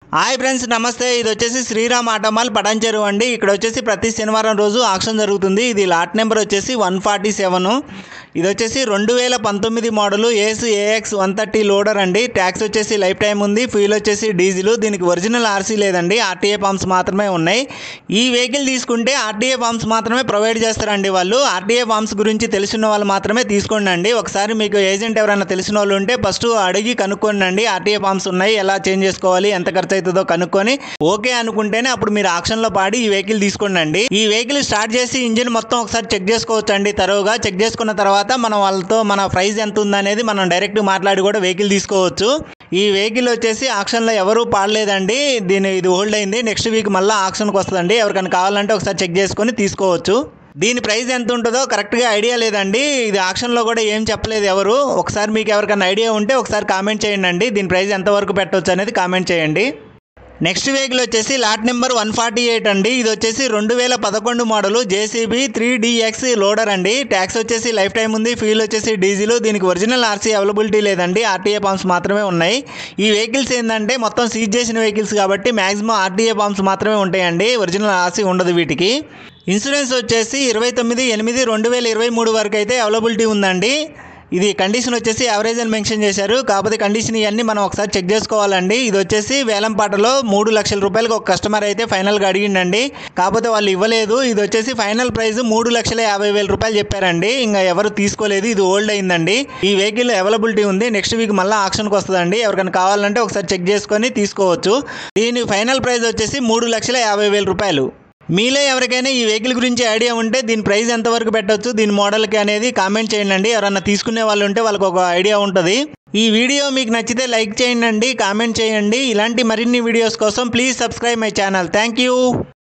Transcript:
hi friends నమస్తే ఇది వచ్చేసి శ్రీరామ్ ఆటోమాల్ పటాన్చెరు అండి ఇక్కడ వచ్చేసి ప్రతి శనివారం రోజు ఆక్షన్ జరుగుతుంది ఇది లాట్ నెంబర్ వచ్చేసి వన్ ఫార్టీ సెవెన్ ఇది వచ్చేసి రెండు వేల పంతొమ్మిది model ace AX one thirty loader అండి ట్యాక్స్ వచ్చేసి లైఫ్ టైం ఉంది ఫ్యూల్ వచ్చేసి డీజిల్ దీనికి ఒరిజినల్ ఆర్సీ లేదండి ఆర్టీఏ పంప్స్ మాత్రమే ఉన్నాయి ఈ వెహికల్ తీసుకుంటే ఆర్టీఏ పంప్స్ మాత్రమే ప్రొవైడ్ చేస్తారండి వాళ్ళు ఆర్టీఏ పంప్స్ గురించి తెలిసిన వాళ్ళు మాత్రమే తీసుకోండి అండి ఒకసారి మీకు ఏజెంట్ ఎవరైనా తెలిసిన వాళ్ళు ఉంటే ఫస్ట్ అడిగి కనుక్కోండి అండి ఆర్టీఏ పంప్స్ ఉన్నాయి ఎలా చేంజ్ చేసుకోవాలి ఎంత ఖర్చు అవుతుందో కనుక్కొని ఓకే అనుకుంటేనే అప్పుడు మీరు ఆక్షన్లో పాడి ఈ వెహికల్ తీసుకోండి అండి ఈ వెహికల్ స్టార్ట్ చేసి ఇంజిన్ మొత్తం ఒకసారి చెక్ చేసుకోవచ్చు అండి తరువుగా చెక్ చేసుకున్న తర్వాత మనం వాళ్ళతో మన ప్రైస్ ఎంత ఉందనేది మనం డైరెక్ట్ మాట్లాడి కూడా వెహికల్ తీసుకోవచ్చు ఈ వెహికల్ వచ్చేసి ఆక్షన్లో ఎవరు పాడలేదండి దీని ఇది హోల్డ్ అయింది నెక్స్ట్ వీక్ మళ్ళీ ఆక్షన్కి వస్తుందండి ఎవరికైనా కావాలంటే ఒకసారి చెక్ చేసుకొని తీసుకోవచ్చు దీని ప్రైస్ ఎంత ఉంటుందో కరెక్ట్గా ఐడియా లేదండి ఇది ఆక్షన్లో కూడా ఏం చెప్పలేదు ఎవరు ఒకసారి మీకు ఎవరికైనా ఐడియా ఉంటే ఒకసారి కామెంట్ చేయండి అండి దీని ప్రైస్ ఎంతవరకు పెట్టవచ్చు అనేది కామెంట్ చేయండి నెక్స్ట్ వెహికల్ వచ్చేసి lot number one forty eight అండి ఇది వచ్చేసి రెండు వేల పదకొండు model JCB three DX loader అండి ట్యాక్స్ వచ్చేసి లైఫ్ టైం ఉంది ఫ్యూల్ వచ్చేసి డీజిల్ దీనికి ఒరిజినల్ ఆర్సీ అవైలబిలిటీ లేదండి ఆర్టీఏ పంప్స్ మాత్రమే ఉన్నాయి ఈ వెహికల్స్ ఏంటంటే మొత్తం సీజ్ చేసిన వెహికల్స్ కాబట్టి మాక్సిమం ఆర్టీఏ పంప్స్ మాత్రమే ఉంటాయండి ఒరిజినల్ ఆర్సీ ఉండదు వీటికి ఇన్సూరెన్స్ వచ్చేసి ఇరవై తొమ్మిది ఎనిమిది రెండు వేల ఇరవై మూడు వరకు అయితే అవైలబిలిటీ ఉందండి ఇది కండిషన్ వచ్చేసి యావరేజ్ అని మెన్షన్ చేశారు కాకపోతే కండిషన్ ఇవన్నీ మనం ఒకసారి చెక్ చేసుకోవాలండి ఇది వచ్చేసి వేలంపాటలో మూడు లక్షల రూపాయలకు ఒక కస్టమర్ అయితే ఫైనల్గా అడిగిండండి కాకపోతే వాళ్ళు ఇవ్వలేదు ఇది వచ్చేసి ఫైనల్ ప్రైస్ మూడు లక్షల యాభై వేల రూపాయలు చెప్పారండి ఇంకా ఎవరు తీసుకోలేదు ఇది ఓల్డ్ అయిందండి ఈ వెహికల్ అవైలబిలిటీ ఉంది నెక్స్ట్ వీక్ మళ్ళీ ఆక్షన్కి వస్తుందండి ఎవరికైనా కావాలంటే ఒకసారి చెక్ చేసుకొని తీసుకోవచ్చు దీని ఫైనల్ ప్రైస్ వచ్చేసి మూడు లక్షల యాభై వేల రూపాయలు మీలో ఎవరికైనా ఈ వెహికల్ గురించి ఐడియా ఉంటే దీని ప్రైస్ ఎంతవరకు పెట్టవచ్చు దీని మోడల్కి అనేది కామెంట్ చేయండి ఎవరన్నా తీసుకునే వాళ్ళు ఉంటే వాళ్ళకి ఒక ఐడియా ఉంటుంది ఈ వీడియో మీకు నచ్చితే లైక్ చేయండి కామెంట్ చేయండి ఇలాంటి మరిన్ని వీడియోస్ కోసం please subscribe my channel thank you